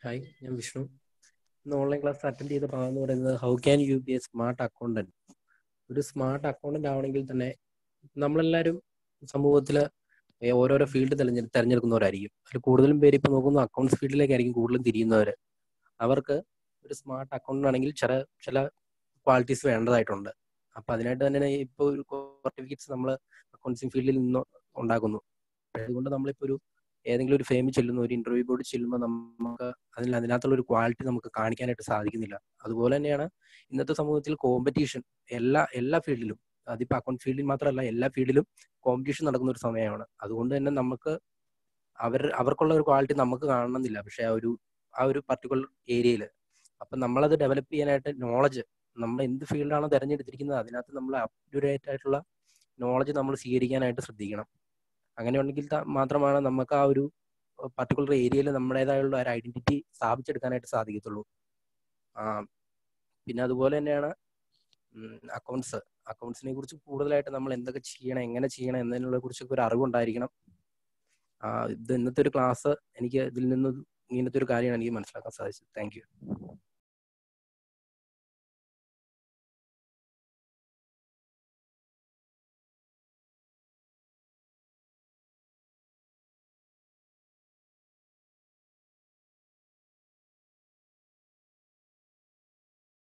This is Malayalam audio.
ഹായ് ഞാൻ വിഷ്ണു ഇന്ന് ഓൺലൈൻ ക്ലാസ് അറ്റൻഡ് ചെയ്ത ഭാഗം എന്ന് പറയുന്നത് how can you be a smart accountant ഒരു സ്മാർട്ട് അക്കൗണ്ടന്റ് ആവണമെങ്കിൽ തന്നെ നമ്മളെല്ലാവരും സമൂഹത്തിൽ ഓരോരോ ഫീൽഡ് തെരഞ്ഞെ തിരഞ്ഞെടുക്കുന്നവരായിരിക്കും അതിൽ കൂടുതലും പേര് ഇപ്പോൾ നോക്കുന്ന അക്കൗണ്ട്സ് ഫീൽഡിലേക്കായിരിക്കും കൂടുതലും തിരിയുന്നവർ അവർക്ക് ഒരു സ്മാർട്ട് അക്കൗണ്ടന്റ് ആണെങ്കിൽ ചില ചില ക്വാളിറ്റീസ് വേണ്ടതായിട്ടുണ്ട് അപ്പം അതിനായിട്ട് തന്നെ ഇപ്പോൾ ഒരു സർട്ടിഫിക്കറ്റ്സ് നമ്മൾ അക്കൗണ്ട്സിങ് ഫീൽഡിൽ നിന്ന് ഉണ്ടാക്കുന്നു അതുകൊണ്ട് നമ്മളിപ്പോൾ ഒരു ഏതെങ്കിലും ഒരു ഫേമിൽ ചെല്ലുന്നു ഒരു ഇന്റർവ്യൂ ബോർഡ് ചെല്ലുമ്പോൾ നമുക്ക് അതിൽ അതിനകത്തുള്ള ഒരു ക്വാളിറ്റി നമുക്ക് കാണിക്കാനായിട്ട് സാധിക്കുന്നില്ല അതുപോലെ തന്നെയാണ് ഇന്നത്തെ സമൂഹത്തിൽ കോമ്പറ്റീഷൻ എല്ലാ എല്ലാ ഫീൽഡിലും അതിപ്പോൾ അക്കൗണ്ട് ഫീൽഡിൽ മാത്രമല്ല എല്ലാ ഫീൽഡിലും കോമ്പറ്റീഷൻ നടക്കുന്ന ഒരു സമയമാണ് അതുകൊണ്ട് തന്നെ നമുക്ക് അവർ അവർക്കുള്ള ഒരു ക്വാളിറ്റി നമുക്ക് കാണണമെന്നില്ല പക്ഷെ ആ ഒരു ആ ഒരു പർട്ടിക്കുലർ ഏരിയയിൽ അപ്പം നമ്മളത് ഡെവലപ്പ് ചെയ്യാനായിട്ട് നോളജ് നമ്മൾ എന്ത് ഫീൽഡാണോ തിരഞ്ഞെടുത്തിരിക്കുന്നത് അതിനകത്ത് നമ്മൾ അപ് ടു ഡേറ്റ് ആയിട്ടുള്ള നോളജ് നമ്മൾ സ്വീകരിക്കാനായിട്ട് ശ്രദ്ധിക്കണം അങ്ങനെ ഉണ്ടെങ്കിൽ മാത്രമാണ് നമുക്ക് ആ ഒരു പർട്ടിക്കുലർ ഏരിയയിൽ നമ്മുടേതായുള്ള ഒരു ഐഡന്റിറ്റി സ്ഥാപിച്ചെടുക്കാനായിട്ട് സാധിക്കത്തുള്ളൂ പിന്നെ അതുപോലെ തന്നെയാണ് അക്കൗണ്ട്സ് അക്കൗണ്ട്സിനെ കുറിച്ച് കൂടുതലായിട്ട് നമ്മൾ എന്തൊക്കെ ചെയ്യണം എങ്ങനെ ചെയ്യണം എന്നതിനെ കുറിച്ചൊക്കെ ഒരു അറിവുണ്ടായിരിക്കണം ഇത് ഇന്നത്തെ ഒരു ക്ലാസ് എനിക്ക് ഇതിൽ നിന്ന് ഇങ്ങനത്തെ ഒരു കാര്യമാണ് എനിക്ക് മനസ്സിലാക്കാൻ സാധിച്ചത് താങ്ക്